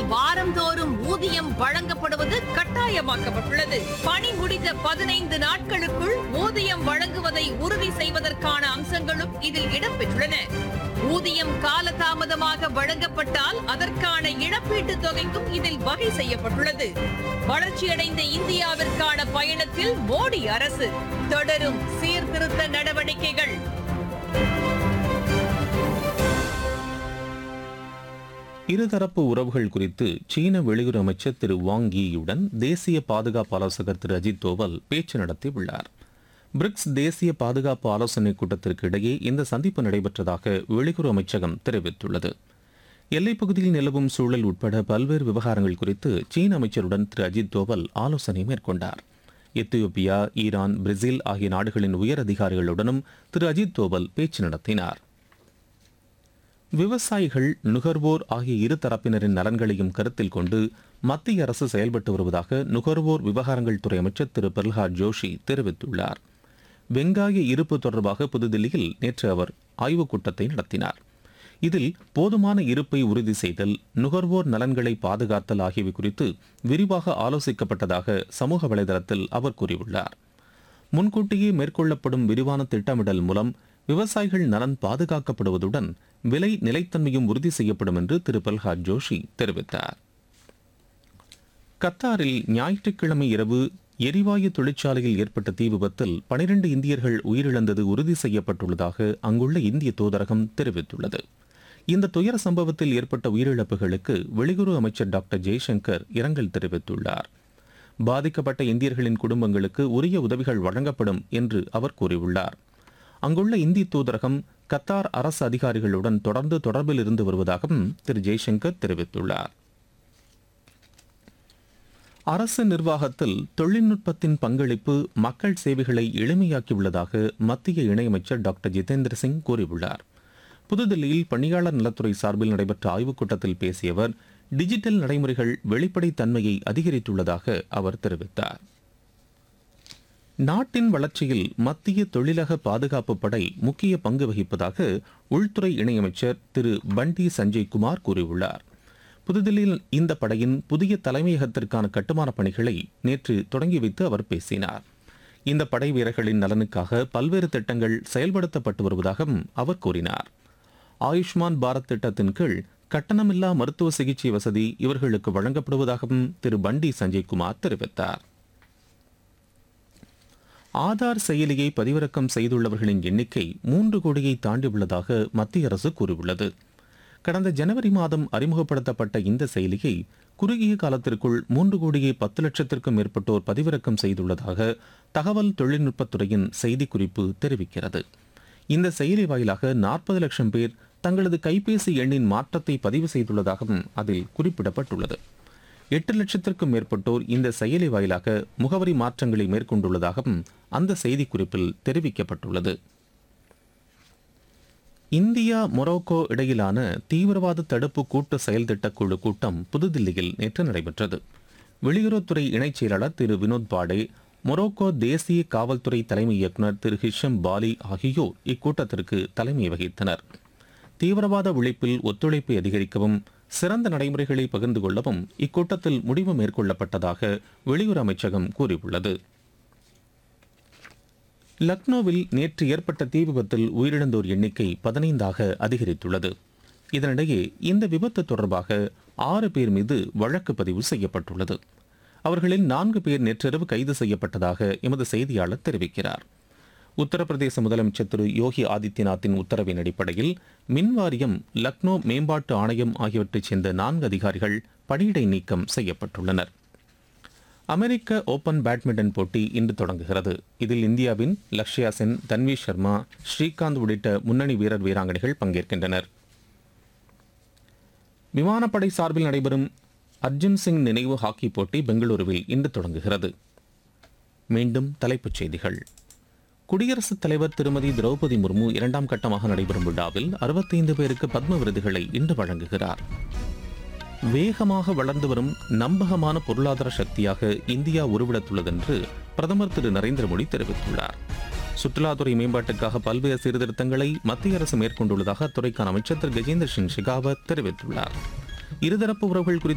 வாரந்தோறும் ஊதியம் வழங்கப்படுவது கட்டாயமாக்கப்பட்டுள்ளது பணி முடிந்த பதினைந்து நாட்களுக்குள் ஊதியம் வழங்குவதை உறுதி செய்வதற்கான அம்சங்களும் இதில் இடம்பெற்றுள்ளன ஊதியம் காலதாமதமாக வழங்கப்பட்டால் அதற்கான இழப்பீட்டுத் தொகைக்கும் இதில் வகை செய்யப்பட்டுள்ளது வளர்ச்சியடைந்த இந்தியாவிற்கான பயணத்தில் மோடி அரசு தொடரும் சீர்திருத்த நடவடிக்கைகள் இருதரப்பு உறவுகள் குறித்து சீன வெளியுறவு அமைச்சர் திரு வாங் யியுடன் தேசிய பாதுகாப்பு ஆலோசகர் திரு அஜித் தோவல் பேச்சு நடத்தியுள்ளார் பிரிக்ஸ் தேசிய பாதுகாப்பு ஆலோசனைக் கூட்டத்திற்கு இடையே இந்த சந்திப்பு நடைபெற்றதாக வெளியுறவு அமைச்சகம் தெரிவித்துள்ளது எல்லைப் பகுதியில் நிலவும் சூழல் உட்பட பல்வேறு விவகாரங்கள் குறித்து சீன அமைச்சருடன் திரு அஜித் தோவல் ஆலோசனை மேற்கொண்டார் எத்தியோப்பியா ஈரான் பிரேசில் ஆகிய நாடுகளின் உயர் அதிகாரிகளுடனும் திரு அஜித் தோவல் பேச்சு நடத்தினார் விவசாயிகள் நுகர்வோர் ஆகிய இரு தரப்பினரின் நலன்களையும் கருத்தில் கொண்டு மத்திய அரசு செயல்பட்டு வருவதாக நுகர்வோர் விவகாரங்கள் துறை அமைச்சர் திரு பிரல்ஹாத் ஜோஷி தெரிவித்துள்ளார் வெங்காய இருப்பு தொடர்பாக புதுதில்லியில் நேற்று அவர் ஆய்வுக் கூட்டத்தை நடத்தினார் இதில் போதுமான இருப்பை உறுதி செய்தல் நுகர்வோர் நலன்களை பாதுகாத்தல் ஆகியவை குறித்து விரிவாக ஆலோசிக்கப்பட்டதாக சமூக வலைதளத்தில் அவர் கூறியுள்ளார் முன்கூட்டியே மேற்கொள்ளப்படும் விரிவான திட்டமிடல் மூலம் விவசாயிகள் நலன் பாதுகாக்கப்படுவதுடன் விலை நிலைத்தன்மையும் உறுதி செய்யப்படும் என்று திரு பிரல்ஹாத் ஜோஷி தெரிவித்தார் கத்தாரில் ஞாயிற்றுக்கிழமை இரவு எரிவாயு தொழிற்சாலையில் ஏற்பட்ட தீ விபத்தில் பனிரெண்டு இந்தியர்கள் உயிரிழந்தது உறுதி செய்யப்பட்டுள்ளதாக அங்குள்ள இந்திய தூதரகம் தெரிவித்துள்ளது இந்த துயர சம்பவத்தில் ஏற்பட்ட உயிரிழப்புகளுக்கு வெளியுறவு அமைச்சர் டாக்டர் ஜெய்சங்கர் இரங்கல் தெரிவித்துள்ளார் பாதிக்கப்பட்ட இந்தியர்களின் குடும்பங்களுக்கு உரிய உதவிகள் வழங்கப்படும் என்று அவர் கூறியுள்ளார் அங்குள்ள இந்திய தூதரகம் கத்தார் அரசு அதிகாரிகளுடன் தொடர்ந்து தொடர்பில் இருந்து வருவதாகவும் திரு ஜெய்சங்கர் தெரிவித்துள்ளார் அரசு நிர்வாகத்தில் தொழில்நுட்பத்தின் பங்களிப்பு மக்கள் சேவைகளை எளிமையாக்கியுள்ளதாக மத்திய இணையமைச்சர் டாக்டர் ஜிதேந்திர சிங் கூறியுள்ளார் புதுதில்லியில் பணியாளர் நலத்துறை சார்பில் நடைபெற்ற ஆய்வுக் கூட்டத்தில் பேசிய அவர் டிஜிட்டல் நடைமுறைகள் வெளிப்படைத் தன்மையை அதிகரித்துள்ளதாக அவர் தெரிவித்தார் நாட்டின் வளர்ச்சியில் மத்திய தொழிலக பாதுகாப்பு படை முக்கிய பங்கு வகிப்பதாக உள்துறை இணையமைச்சர் திரு பண்டி சஞ்சய் குமார் கூறியுள்ளார் புதுதில்லியில் இந்த படையின் புதிய தலைமையகத்திற்கான கட்டுமான பணிகளை நேற்று தொடங்கி வைத்து அவர் பேசினார் இந்த படை வீரர்களின் நலனுக்காக பல்வேறு திட்டங்கள் செயல்படுத்தப்பட்டு வருவதாகவும் அவர் கூறினார் ஆயுஷ்மான் பாரத் திட்டத்தின் கீழ் கட்டணமில்லா மருத்துவ சிகிச்சை வசதி இவர்களுக்கு வழங்கப்படுவதாகவும் திரு பண்டி சஞ்சய் குமார் தெரிவித்தார் ஆதார் செயலியை பதிவிறக்கம் செய்துள்ளவர்களின் எண்ணிக்கை மூன்று கோடியை தாண்டியுள்ளதாக மத்திய அரசு கூறியுள்ளது கடந்த ஜனவரி மாதம் அறிமுகப்படுத்தப்பட்ட இந்த செயலியை குறுகிய காலத்திற்குள் மூன்று கோடியே பத்து லட்சத்திற்கும் மேற்பட்டோர் பதிவிறக்கம் செய்துள்ளதாக தகவல் தொழில்நுட்பத்துறையின் செய்திக்குறிப்பு தெரிவிக்கிறது இந்த செயலி வாயிலாக நாற்பது லட்சம் பேர் தங்களது கைபேசி எண்ணின் மாற்றத்தை பதிவு செய்துள்ளதாகவும் அதில் குறிப்பிடப்பட்டுள்ளது எட்டு லட்சத்திற்கும் மேற்பட்டோர் இந்த செயலி வாயிலாக முகவரி மாற்றங்களை மேற்கொண்டுள்ளதாகவும் அந்த செய்திக்குறிப்பில் தெரிவிக்கப்பட்டுள்ளது இந்தியா மொரோக்கோ இடையிலான தீவிரவாத தடுப்பு கூட்டு செயல் திட்டக்குழு கூட்டம் புதுதில்லியில் நேற்று நடைபெற்றது வெளியுறவுத்துறை இணைச் செயலாளர் திரு வினோத் பாடே மொரோக்கோ தேசிய காவல்துறை தலைமை இயக்குநர் திரு ஹிஷம் பாலி ஆகியோர் இக்கூட்டத்திற்கு தலைமை வகித்தனர் தீவிரவாத ஒழிப்பில் ஒத்துழைப்பை அதிகரிக்கவும் சிறந்த நடைமுறைகளை பகிர்ந்து கொள்ளவும் இக்கூட்டத்தில் முடிவு மேற்கொள்ளப்பட்டதாக வெளியுறவு அமைச்சகம் கூறியுள்ளது லக்னோவில் நேற்று ஏற்பட்ட தீ விபத்தில் உயிரிழந்தோர் எண்ணிக்கை பதினைந்தாக அதிகரித்துள்ளது இதனிடையே இந்த விபத்து தொடர்பாக ஆறு பேர் மீது வழக்கு பதிவு செய்யப்பட்டுள்ளது அவர்களில் நான்கு பேர் நேற்றிரவு கைது செய்யப்பட்டதாக எமது செய்தியாளர் தெரிவிக்கிறார் உத்தரப்பிரதேச முதலமைச்சர் திரு யோகி ஆதித்யநாத்தின் உத்தரவின் அடிப்படையில் மின் வாரியம் லக்னோ மேம்பாட்டு ஆணையம் ஆகியவற்றைச் சேர்ந்த நான்கு அதிகாரிகள் பணியிடை நீக்கம் செய்யப்பட்டுள்ளனர் அமெரிக்க ஓபன் பேட்மிண்டன் போட்டி இன்று தொடங்குகிறது இதில் இந்தியாவின் லக்ஷ்யா சென் தன்வி சர்மா ஸ்ரீகாந்த் உள்ளிட்ட முன்னணி வீரர் வீராங்கனைகள் பங்கேற்கின்றனர் விமானப்படை சார்பில் நடைபெறும் அர்ஜுன் சிங் நினைவு ஹாக்கி போட்டி பெங்களூருவில் இன்று தொடங்குகிறது மீண்டும் தலைப்புச் செய்திகள் குடியரசுத் தலைவர் திருமதி திரௌபதி முர்மு இரண்டாம் கட்டமாக நடைபெறும் விழாவில் அறுபத்தைந்து பேருக்கு பத்ம விருதுகளை இன்று வழங்குகிறார் வேகமாக வளர்ந்து வரும் நம்பகமான பொருளாதார சக்தியாக இந்தியா உருவெடுத்துள்ளதென்று பிரதமர் திரு நரேந்திர மோடி தெரிவித்துள்ளார் சுற்றுலாத்துறை மேம்பாட்டுக்காக பல்வேறு சீர்திருத்தங்களை மத்திய அரசு மேற்கொண்டுள்ளதாக அத்துறைக்கான அமைச்சர் திரு கஜேந்திர சிங் ஷெகாவத் தெரிவித்துள்ளார் இருதரப்பு உறவுகள் குறித்து